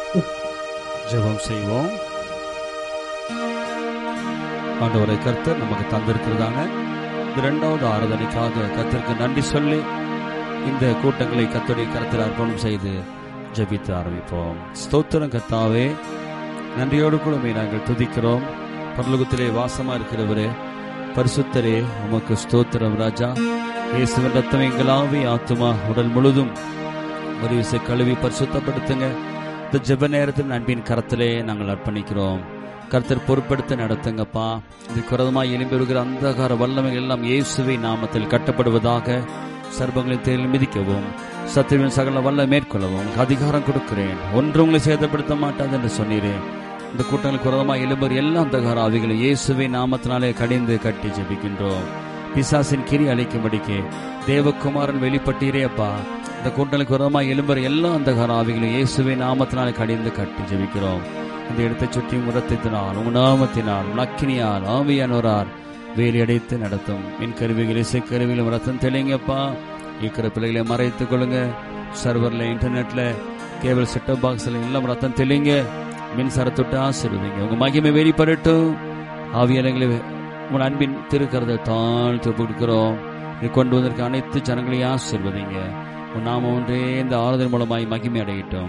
ஜெபம் செய்வோம் ஆண்டவரை கர்த்தர் நமக்கு தந்திருக்கிறதான இந்த இரண்டாவது ஆராதனைக்காக கர்த்தருக்கு நன்றி சொல்லி இந்த கூட்டங்களை கர்த்தருடைய கருத்தில் அர்ப்பணம் செய்து ஜெபித்து ஆரம்பிப்போம் ஸ்தோத்திரம் கர்த்தாவே நன்றியோடு கூட உம்மை நாங்கள் துதிக்கிறோம் பரலோகத்திலே வாசமா இருக்கிறவரே பரிசுத்தரே உமக்கு ஸ்தோத்திரம் ராஜா இயேசுவின் ரத்தம் எங்களாவே ஆத்துமா உடல் முழுதும் ஒரு விசை கழுவி பரிசுத்தப்படுத்துங்க இந்த ஜெப நேரத்தில் அன்பின் கரத்திலே நாங்கள் அர்ப்பணிக்கிறோம் கர்த்தர் பொறுப்படுத்த நடத்துங்கப்பா இது குரதமாய் எழும்பி வருகிற அந்தகார வல்லமைகள் எல்லாம் இயேசுவை நாமத்தில் கட்டப்படுவதாக சர்பங்களின் தேரில் மிதிக்கவும் சத்திரின் சகல வல்ல மேற்கொள்ளவும் உங்களுக்கு அதிகாரம் கொடுக்கிறேன் ஒன்று உங்களை சேதப்படுத்த மாட்டாது என்று சொன்னீரேன் இந்த கூட்டங்களுக்கு குரதமாய் எழும்பர் எல்லா அந்தகார ஆவிகளை இயேசுவை நாமத்தினாலே கடிந்து கட்டி ஜெபிக்கின்றோம் பிசாசின் கிரி அழைக்கும்படிக்கு தேவகுமாரன் வெளிப்பட்டீரே அப்பா இந்த கூட்டங்களுக்கு விரோதமாக எழும்புற எல்லா அந்தகார ஆவிகளையும் இயேசுவை நாமத்தினாலே கடிந்து கட்டி ஜெபிக்கிறோம் இந்த இடத்தை சுற்றி முரத்தினால் உங்க நாமத்தினால் நக்கினியால் ஆவியானோரார் வேலி அடைத்து நடத்தும் மின் கருவிகள் இசை கருவிகளும் ரத்தம் தெளிங்கப்பா இருக்கிற பிள்ளைகளை மறைத்துக் கொள்ளுங்க சர்வர்ல இன்டர்நெட்ல கேபிள் செட்டப் பாக்ஸ்ல எல்லாம் ரத்தம் தெளிங்க மின்சாரத்தொட்டு ஆசிர்வதிங்க உங்க மகிமை வெளிப்படட்டும் ஆவியாளங்களை உங்கள் அன்பின் திருக்கரத்தை தாழ்த்து கொடுக்கிறோம் நீ கொண்டு வந்திருக்க அனைத்து ஜனங்களையும் ஆசிர்வதிங்க உன் நாம ஒன்றே இந்த ஆறுதல் மூலமாய் மகிமை அடையட்டும்